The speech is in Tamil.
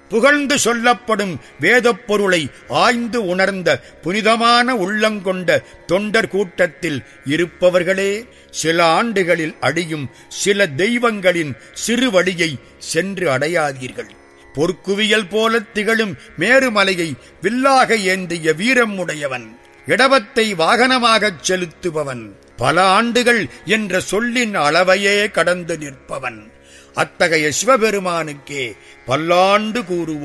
புகழ்ந்து சொல்லப்படும் வேதப் பொருளை ஆய்ந்து உணர்ந்த புனிதமான உள்ளங்கொண்ட தொண்டர் கூட்டத்தில் இருப்பவர்களே சில ஆண்டுகளில் அடியும் சில தெய்வங்களின் சிறு வழியை சென்று அடையாதீர்கள் பொற்குவியல் போல திகழும் மேருமலையை வில்லாக ஏந்திய வீரம் உடையவன் இடவத்தை வாகனமாகச் செலுத்துபவன் பல ஆண்டுகள் என்ற சொல்லின் அளவையே கடந்து நிற்பவன் அத்தகைய சிவபெருமானுக்கே பல்லாண்டு கூறுவோம்